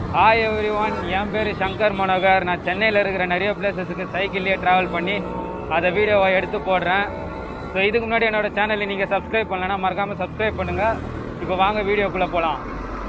hi every one என் பேர் சங்கர் மனோகர் நான் சென்னையில் இருக்கிற நிறைய பிளேசஸுக்கு சைக்கிள்லேயே ட்ராவல் பண்ணி அதை வீடியோவை எடுத்து போடுறேன் ஸோ இதுக்கு முன்னாடி என்னோட சேனலை நீங்கள் சப்ஸ்கிரைப் பண்ணலன்னா மறக்காமல் சப்ஸ்கிரைப் பண்ணுங்கள் இப்போ வாங்க வீடியோக்குள்ளே போகலாம்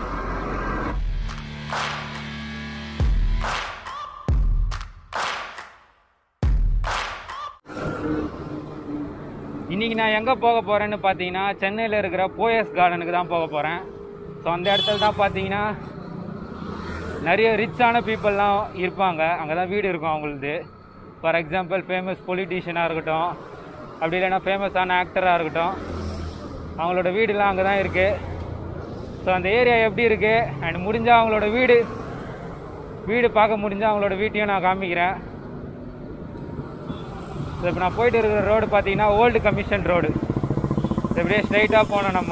இன்னைக்கு நான் எங்கே போக போகிறேன்னு பார்த்தீங்கன்னா சென்னையில் இருக்கிற போயஸ் கார்டனுக்கு தான் போக போகிறேன் ஸோ அந்த இடத்துல தான் பார்த்தீங்கன்னா நிறைய ரிச்சான பீப்புளெலாம் இருப்பாங்க அங்கே தான் வீடு இருக்கும் அவங்களுது ஃபார் எக்ஸாம்பிள் ஃபேமஸ் பொலிட்டீஷியனாக இருக்கட்டும் அப்படி இல்லைன்னா ஃபேமஸான ஆக்டராக இருக்கட்டும் அவங்களோட வீடுலாம் அங்கே தான் இருக்குது ஸோ அந்த ஏரியா எப்படி இருக்குது அண்ட் முடிஞ்சால் அவங்களோட வீடு வீடு பார்க்க முடிஞ்சால் அவங்களோட வீட்டையும் நான் காமிக்கிறேன் ஸோ இப்போ நான் போயிட்டு இருக்கிற ரோடு பார்த்தீங்கன்னா ஓல்டு கமிஷன் ரோடு இப்படியே ஸ்ட்ரைட்டாக போனோம் நம்ம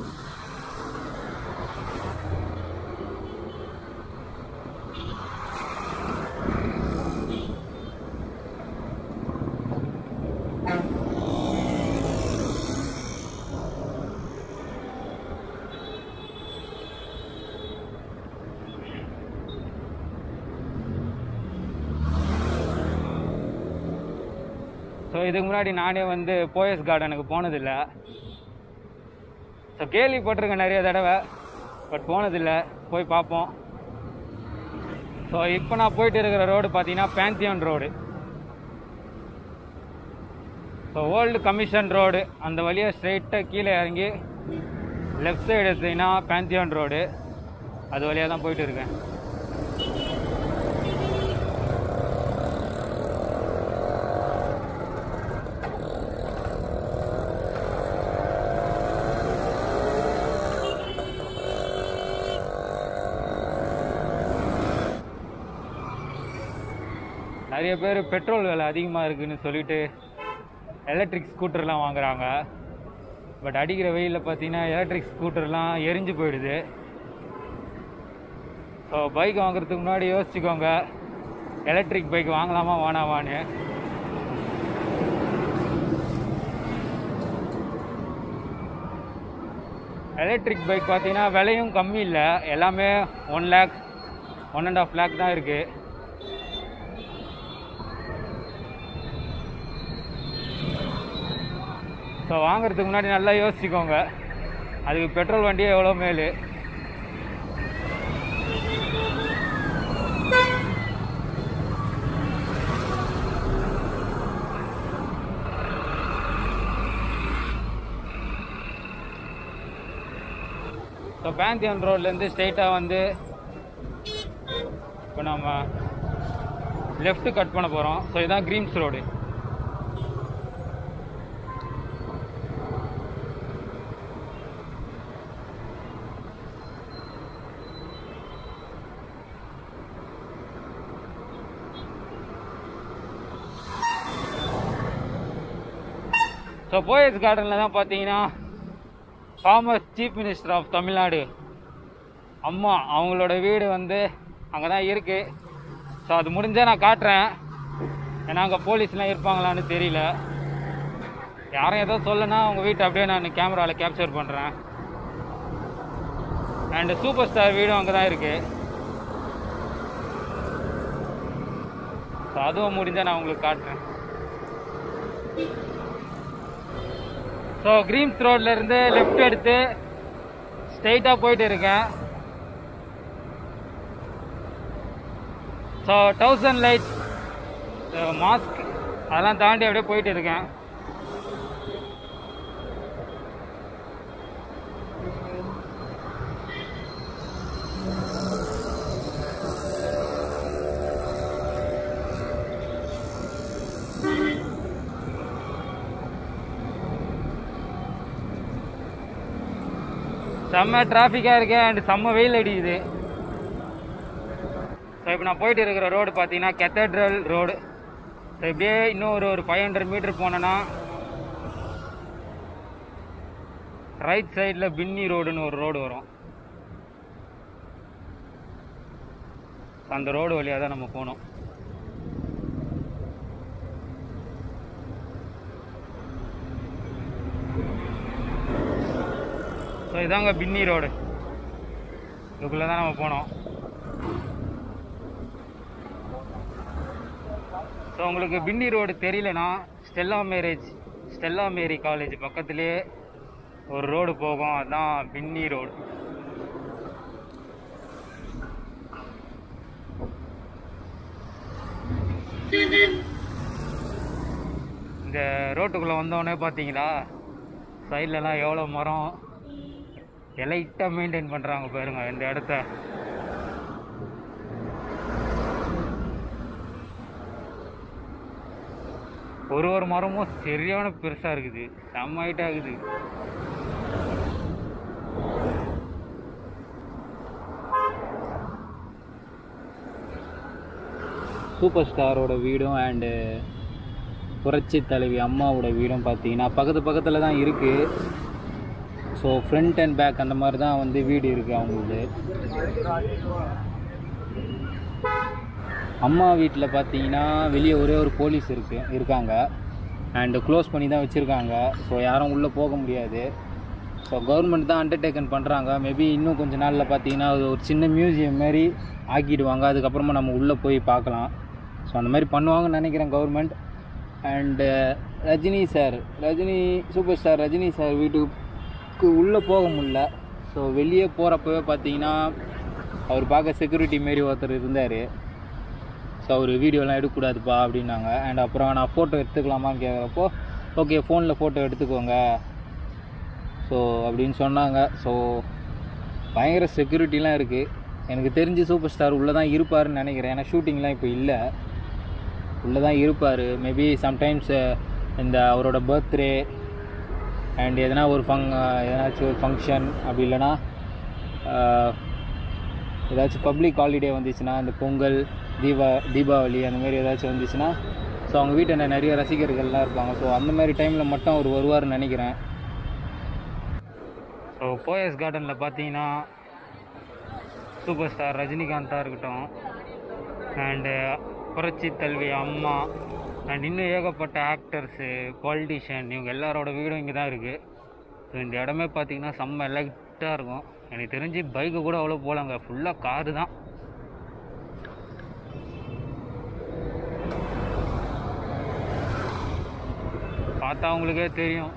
ஸோ இதுக்கு முன்னாடி நானே வந்து போயஸ் கார்டனுக்கு போனதில்லை ஸோ கேள்விப்பட்டிருக்கேன் நிறைய தடவை பட் போனதில்லை போய் பார்ப்போம் ஸோ இப்போ நான் போயிட்டு இருக்கிற ரோடு பார்த்தீங்கன்னா Pantheon road so old commission road அந்த வழியாக ஸ்ட்ரைட்டாக கீழே இறங்கி லெஃப்ட் சைடு எடுத்தீங்கன்னா பேந்தியான் ரோடு அது வழியாக தான் போயிட்டு இருக்கேன் நிறைய பேர் பெட்ரோல் விலை அதிகமாக இருக்குன்னு சொல்லிட்டு எலக்ட்ரிக் ஸ்கூட்டர்லாம் வாங்குறாங்க பட் அடிக்கிற வெயிலில் பார்த்தீங்கன்னா எலக்ட்ரிக் ஸ்கூட்டர்லாம் எரிஞ்சு போயிடுது ஸோ பைக் வாங்குறதுக்கு முன்னாடி யோசிச்சுக்கோங்க எலக்ட்ரிக் பைக் வாங்கலாமா வேணாமான்னு எலக்ட்ரிக் பைக் பார்த்தீங்கன்னா விலையும் கம்மி இல்லை எல்லாமே one lakh one and half lakh தான் இருக்குது ஸோ வாங்குறதுக்கு முன்னாடி நல்லா யோசிச்சுக்கோங்க அதுக்கு பெட்ரோல் வண்டியே எவ்வளோ மேலு ஸோ பேந்தியன் ரோட்லேருந்து ஸ்ட்ரெயிட்டாக வந்து இப்போ நம்ம லெஃப்ட் கட் பண்ண போகிறோம் ஸோ இதுதான் கிரீம்ஸ் ரோடு ஸோ போயஸ் கார்டனில் தான் பார்த்தீங்கன்னா farmers chief minister of Tamil Nadu அம்மா அவங்களோட வீடு வந்து அங்கே தான் இருக்குது ஸோ அது முடிஞ்சால் நான் காட்டுறேன் ஏன்னா அங்கே போலீஸ்லாம் இருப்பாங்களான்னு தெரியல யாரும் ஏதோ சொல்லனா அவங்க வீட்டை அப்படியே நான் கேமராவில் கேப்சர் பண்ணுறேன் அண்டு சூப்பர் ஸ்டார் வீடும் அங்கே தான் இருக்குது ஸோ அதுவும் முடிஞ்சால் நான் உங்களுக்கு காட்டுறேன் ஸோ கிரீம்ஸ் ரோட்ல இருந்து லெஃப்ட் எடுத்து ஸ்ட்ரெயிட்டாக போயிட்டு இருக்கேன் ஸோ தௌசண்ட் லைட்ஸ் மாஸ்க் அதெல்லாம் தாண்டி அப்படியே போயிட்டு இருக்கேன் செம்ம டிராஃபிக்காக இருக்கு அண்ட் செம்ம வெயில் அடிக்குது ஸோ இப்போ நான் போயிட்டு இருக்கிற ரோடு பார்த்தீங்கன்னா கெத்தட்ரல் ரோடு ஸோ இப்படியே இன்னும் ஒரு ஒரு ஃபைவ் ஹண்ட்ரட் மீட்டர் போனேன்னா ரைட் சைடில் பின்னி ரோடுன்னு ஒரு ரோடு வரும் அந்த ரோடு வழியாக தான் நம்ம போகணும் ஸோ இதாங்க பின்னி ரோடு இதுக்குள்ளே தான் நம்ம போனோம் ஸோ உங்களுக்கு பின்னி ரோடு தெரியலனா Stella marriage Stella Mary college பக்கத்துலேயே ஒரு ரோடு போகும் அதான் பின்னி ரோடு இந்த ரோட்டுக்குள்ளே வந்தோடனே பார்த்தீங்களா சைட்லலாம் எவ்வளோ மரம் எலைட்டாக மெயின்டைன் பண்ணுறாங்க பாருங்க இந்த இடத்த ஒரு ஒரு மரமும் சரியான பெருசாக இருக்குது செம்ம ஹைட்டாக இருக்குது சூப்பர் ஸ்டாரோட வீடும் அண்டு புரட்சி தலைவி அம்மாவோட வீடும் பார்த்தீங்கன்னா பக்கத்து பக்கத்தில் தான் இருக்குது ஸோ ஃப்ரண்ட் அண்ட் பேக் அந்த மாதிரி தான் வந்து வீடு இருக்குது அவங்களுக்கு அம்மா வீட்டில் பார்த்தீங்கன்னா வெளியே ஒரே ஒரு போலீஸ் இருக்கு இருக்காங்க அண்டு க்ளோஸ் பண்ணி தான் வச்சுருக்காங்க ஸோ யாரும் உள்ளே போக முடியாது ஸோ கவர்மெண்ட் தான் அண்டர்டேக்கன் பண்ணுறாங்க மேபி இன்னும் கொஞ்ச நாளில் பார்த்தீங்கன்னா அது ஒரு சின்ன மியூசியம் மாதிரி ஆக்கிடுவாங்க அதுக்கப்புறமா நம்ம உள்ளே போய் பார்க்கலாம் ஸோ அந்த மாதிரி பண்ணுவாங்கன்னு நினைக்கிறேன் government and Rajini sir Rajini super star Rajini sir வீட்டுக்கு உள்ளே போக முடில ஸோ வெளியே போகிறப்பவே பார்த்தீங்கன்னா அவர் பார்க்க செக்யூரிட்டி மாரி ஒருத்தர் இருந்தார் ஸோ அவர் வீடியோலாம் எடுக்கக்கூடாதுப்பா அப்படின்னாங்க அண்ட் அப்புறம் நான் ஃபோட்டோ எடுத்துக்கலாமான்னு கேட்குறப்போ ஓகே ஃபோனில் ஃபோட்டோ எடுத்துக்கோங்க ஸோ அப்படின்னு சொன்னாங்க ஸோ பயங்கர செக்யூரிட்டிலாம் இருக்குது எனக்கு தெரிஞ்சு சூப்பர் ஸ்டார் உள்ளே தான் இருப்பாருன்னு நினைக்கிறேன் ஏன்னா ஷூட்டிங்லாம் இப்போ இல்லை உள்ளே தான் இருப்பார் மேபி சம்டைம்ஸ் இந்த அவரோட பர்த்டே அண்ட் எதனா ஒரு ஃபங் எதனாச்சும் ஒரு ஃபங்க்ஷன் அப்படி இல்லைன்னா ஆஹ், ஏதாச்சும் பப்ளிக் ஹாலிடே வந்துச்சுன்னா இந்த பொங்கல் தீபா தீபாவளி அந்த மாதிரி ஏதாச்சும் வந்துச்சுன்னா ஸோ அவங்க வீட்டில் நிறைய ரசிகர்கள்லாம் இருப்பாங்க ஸோ அந்த மாதிரி டைமில் மட்டும் அவர் வருவார்னு நினைக்கிறேன் ஸோ போயஸ் கார்டனில் பார்த்தீங்கன்னா சூப்பர் ஸ்டார் ரஜினிகாந்தாக இருக்கட்டும் அண்டு புரட்சி தல்வி அம்மா அண்ட் இன்னும் ஏகப்பட்ட ஆக்டர்ஸு பாலிட்டிஷியன் இவங்க எல்லாரோட வீடும் இங்கே தான் இருக்குது ஸோ இந்த இடமே பார்த்தீங்கன்னா செம்ம லைட்டாக இருக்கும் எனக்கு தெரிஞ்சு பைக்கு கூட அவ்வளோ போகலாங்க ஃபுல்லாக காரு தான் பார்த்தா உங்களுக்கே தெரியும்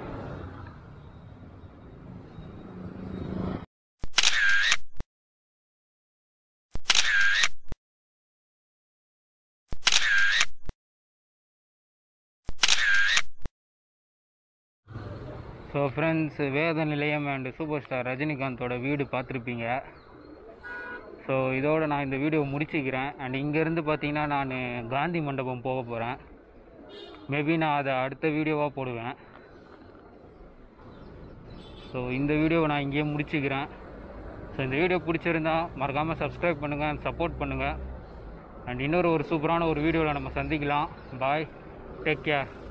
ஸோ ஃப்ரெண்ட்ஸ் வேத நிலையம் அண்ட் சூப்பர் ஸ்டார் ரஜினிகாந்தோட வீடு பார்த்துருப்பீங்க ஸோ இதோட நான் இந்த வீடியோ முடிச்சுக்கிறேன் அண்ட் இங்கேருந்து பார்த்தீங்கன்னா நான் காந்தி மண்டபம் போக போகிறேன் மேபி நான் அதை அடுத்த வீடியோவாக போடுவேன் ஸோ இந்த வீடியோவை நான் இங்கேயே முடிச்சுக்கிறேன் ஸோ இந்த வீடியோ பிடிச்சிருந்தா மறக்காமல் சப்ஸ்கிரைப் பண்ணுங்கள் அண்ட் சப்போர்ட் பண்ணுங்கள் அண்ட் இன்னொரு ஒரு சூப்பரான ஒரு வீடியோவில் நம்ம சந்திக்கலாம் பாய் டேக் கேர்